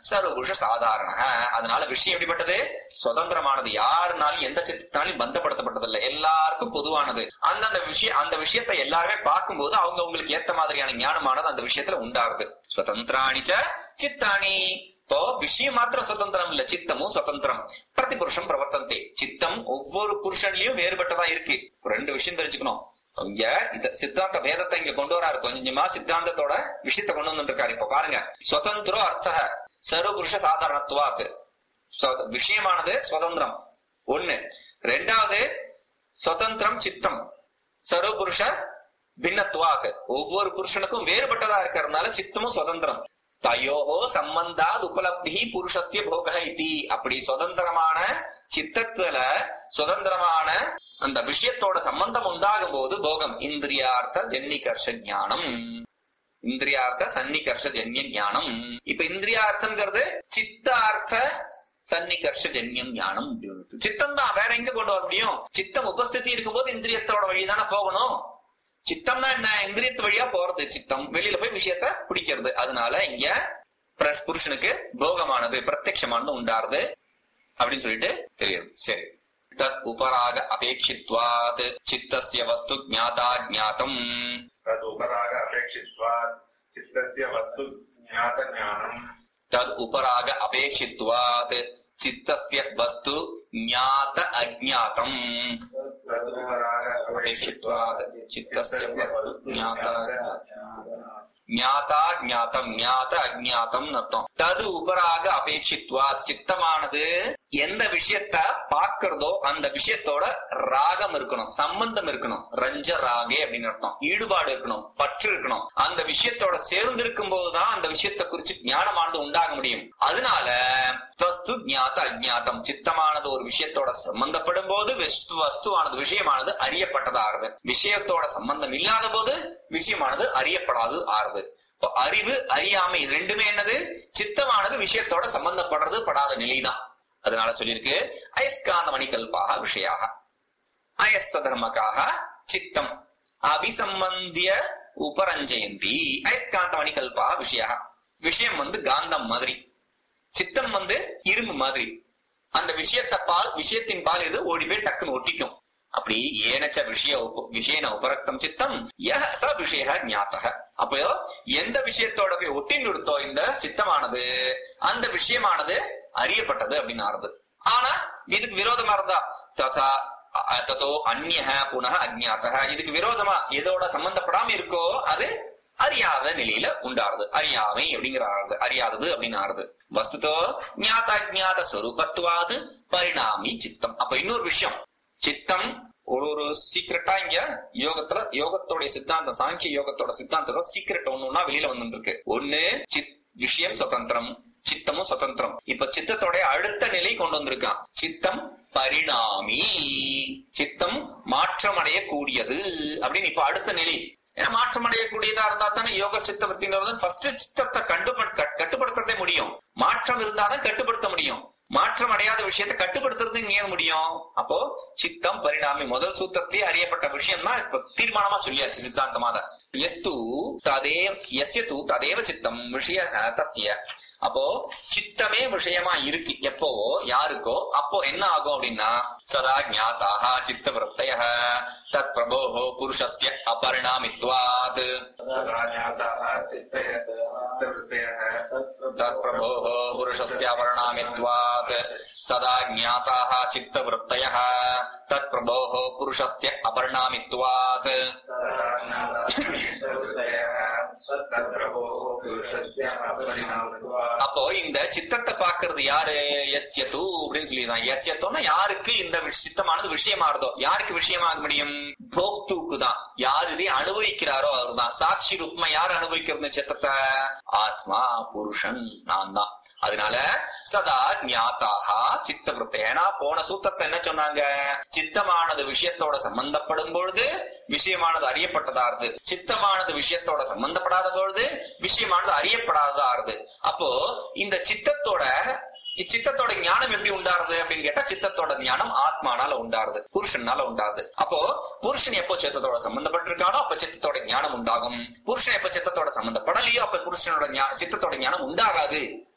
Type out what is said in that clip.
சர்வபுருஷ சாதாரண அதனால விஷயம் எப்படிப்பட்டது சுதந்திரமானது யாருனாலும் எந்த சித்தத்தினாலும் பந்தப்படுத்தப்பட்டதில்லை எல்லாருக்கும் பொதுவானது அந்தந்த விஷயம் அந்த விஷயத்தை எல்லாருமே பார்க்கும்போது அவங்க அவங்களுக்கு ஏத்த மாதிரியான ஞானமானது அந்த விஷயத்துல உண்டாருது சுதந்திராணிச்ச சித்தாணி இப்போ விஷயம் மாத்திரம் சுதந்திரம் இல்ல சித்தமும் சுதந்திரம் பிரதி புருஷம் பிரவர்த்தந்தே சித்தம் ஒவ்வொரு புருஷன்லயும் வேறுபட்டதா இருக்கு ரெண்டு விஷயம் தெரிஞ்சுக்கணும் இங்க இந்த சித்தாந்த வேதத்தை இங்க கொண்டு வராரு கொஞ்சம் கொஞ்சமா சித்தாந்தத்தோட விஷயத்தை கொண்டு வந்துட்டு இருக்காரு இப்ப பாருங்க சுதந்திரோ அர்த்த சர்வபுருஷ சாதாரணத்துவாத்து சொத- விஷயமானது சுதந்திரம் ஒண்ணு ரெண்டாவது சுதந்திரம் சித்தம் சர்வபுருஷ பின்னத்துவாக்கு ஒவ்வொரு புருஷனுக்கும் வேறுபட்டதா இருக்கிறதுனால சித்தமும் சுதந்திரம் தயோஹோ சம்பந்தாத் உபலப்தி புருஷத்திய போக இதி அப்படி சுதந்திரமான சித்தத்துல சுதந்திரமான அந்த விஷயத்தோட சம்பந்தம் உண்டாகும் போது போகம் இந்திரியார்த்த ஜன்னிகர்ஷ ஞானம் இந்திரியார்த்த சன்னிகர்ஷ ஜன்ய ஞானம் இப்ப இந்திரியார்த்தம்ங்கிறது சித்தார்த்த சன்னிகர்ஷ ஜன்யம் ஞானம் சித்தம் தான் வேற எங்க கொண்டு வர முடியும் சித்தம் உபஸ்திதி இருக்கும்போது இந்திரியத்தோட வழிதானே போகணும் சித்தம்னா என்ன இந்திரியத்து வழியா போறது சித்தம் வெளியில போய் விஷயத்த பிடிக்கிறது அதனால இங்க பிர- புருஷனுக்கு போகமானது பிரத்யட்சமானது உண்டாருது அப்படின்னு சொல்லிட்டு தெரியுது சரி தத் உபராக அபேட்சித்வாத் சித்தஸ்ய வஸ்து ஜாதா ஜாத்தம் तदुपराग अपेक्षित्वात् चित्तस्य वस्तु ज्ञातज्ञानम् தத் உபராக அபேட்சித்வாத் சித்தஸ்ய வஸ்து ஞாத அஜாத்தம் तदुपराग अपेक्षित्वात् चित्तस्य वस्तु ज्ञाता ज्ञातज्ञानम् ஞாதா ஞாத்தம் ஞாத அஜாத்தம் அர்த்தம் தது உபராக அபேட்சித்வா சித்தமானது எந்த விஷயத்த பார்க்கிறதோ அந்த விஷயத்தோட ராகம் இருக்கணும் சம்பந்தம் இருக்கணும் ரஞ்ச ராகே அப்படின்னு அர்த்தம் ஈடுபாடு இருக்கணும் பற்று இருக்கணும் அந்த விஷயத்தோட சேர்ந்து இருக்கும் போதுதான் அந்த விஷயத்தை குறிச்சு ஞானமானது உண்டாக முடியும் அதனால வஸ்து ஞாத அஜாத்தம் சித்தமானது ஒரு விஷயத்தோட சம்பந்தப்படும் போது வஸ்து வஸ்துவானது விஷயமானது அறியப்பட்டதாகிறது விஷயத்தோட சம்பந்தம் இல்லாத போது விஷயமானது அறியப்படாது ஆறுது இப்போ அறிவு அறியாமை இது ரெண்டுமே என்னது சித்தமானது விஷயத்தோட சம்பந்தப்படுறது படாத நிலைதான் அதனால சொல்லியிருக்கு அயஸ்காந்த மணிகல்பாக விஷயாக அயஸ்த தர்மக்காக சித்தம் அபிசம்பந்திய உபரஞ்சயந்தி அயஸ்காந்த மணிகல்பா விஷயாக விஷயம் வந்து காந்தம் மாதிரி சித்தம் வந்து இரும்பு மாதிரி அந்த விஷயத்தை பால் விஷயத்தின் பால் இது ஓடி போய் டக்குன்னு ஒட்டிக்கும் அப்படி ஏனச்ச விஷய உப- விஷயன உபரக்தம் சித்தம் யஹ ச விஷய ஞாத்தக அப்போ எந்த விஷயத்தோட போய் ஒட்டி நிறுத்தோ இந்த சித்தமானது அந்த விஷயமானது அறியப்பட்டது அப்படின்னு ஆறுது ஆனா இதுக்கு விரோதமா இருந்தா ததா அ- ததோ அந்நிய புனக அஜ்ஞாத்தக இதுக்கு விரோதமா எதோட சம்பந்தப்படாம இருக்கோ அது அறியாத நிலையில உண்டாருது அறியாமை அப்படிங்கிற ஆறுது அறியாதது அப்படின்னு ஆறுது வஸ்துதோ ஞாத அஜ்ஞாத ஸ்வரூபத்துவாது பரிணாமி சித்தம் அப்ப இன்னொரு விஷயம் சித்தம் ஒரு ஒரு சீக்கிரட்டா இங்க யோகத்துல யோகத்தோட சித்தாந்தம் சாங்கிய யோகத்தோட சித்தாந்தத்தோட சீக்கிரட் ஒண்ணுன்னா வெளியில வந்துட்டு இருக்கு ஒண்ணு சித் விஷயம் சுதந்திரம் சித்தமும் சுதந்திரம் இப்ப சித்தத்தோட அடுத்த நிலை கொண்டு வந்திருக்கான் சித்தம் பரிணாமி சித்தம் மாற்றம் அடையக்கூடியது அப்படின்னு இப்ப அடுத்த நிலை ஏன்னா மாற்றம் அடையக்கூடியதா இருந்தா தானே யோக சித்த வൃத்திங்கிறது ஃபர்ஸ்ட் சித்தத்தை கண்டுபட் கட்- கட்டுப்படுத்தவே முடியும் மாற்றம் இருந்தாதான் கட்டுப்படுத்த முடியும் மாற்றம் அடையாத விஷயத்தை கட்டுப்படுத்துறது இங்க ஏன் முடியும் அப்போ சித்தம் பரிணாமி முதல் சூத்திரத்திலே அறியப்பட்ட விஷயம் தான் இப்ப தீர்மானமா சொல்லியாச்சு சித்தாந்தமாக எஸ்து ததேவ எஸ்ய தூ ததேவ சித்தம் விஷய தஸ்ய அப்போ சித்தமே விஷயமா இருக்கு எப்போ யாருக்கோ அப்போ என்ன ஆகும் அப்படின்னா சதா ஞாதாக சித்த விரத்தய தத் பிரபோஹோ புருஷஸ்ய அபரிணாமித்வாத் तदा ज्ञाताः चित्तयः चित्तवृत्तयः தத் பிரபோஹோ புருஷஸ்ய அபரிணாமித்வாத் சதா ஞாதாக சித்த விரத்தய தத் பிரபோஹோ புருஷஸ்ய அபரிணாமித்வாத் तदा ज्ञाताः चित्तवृत्तयः तत्प्रभोः पुरुषस्य अपरिणामत्वात् அப்போ இந்த சித்தத்தை பாக்குறது யாரு எஸ்யது அப்படின்னு சொல்லிதான் எஸ்யத்தோன்னா யாருக்கு இந்த விஷ- சித்தமானது விஷயமாறுதோ யாருக்கு விஷயமாக முடியும் போக்துக்கு தான் யார் இதை அனுபவிக்கிறாரோ அவர்தான் சாட்சி ரூபமா யார் அனுபவிக்கிறது இந்த சித்தத்தை ஆத்மா புருஷன் நான் தான் அதனால சதா ஞாதாக சித்த விருத்தி ஏன்னா போன சூத்திரத்தை என்ன சொன்னாங்க சித்தமானது விஷயத்தோட சம்பந்தப்படும் பொழுது விஷயமானது அறியப்பட்டதா இருந்து சித்தமானது விஷயத்தோட சம்பந்தப்படாத பொழுது விஷயமானது அறியப்படாததா இருந்து அப்போ இந்த சித்தத்தோட இச்சித்தத்தோட ஞானம் எப்படி உண்டாருது அப்படின்னு கேட்டா சித்தத்தோட ஞானம் ஆத்மானால உண்டாருது புருஷனால உண்டாருது அப்போ புருஷன் எப்போ சித்தத்தோட சம்பந்தப்பட்டிருக்கானோ அப்ப சித்தத்தோட ஞானம் உண்டாகும் புருஷன் எப்ப சித்தத்தோட சம்பந்தப்படலையோ அப்ப புருஷனோட ஞா- சித்தத்தோட ஞானம் உண்டாகாது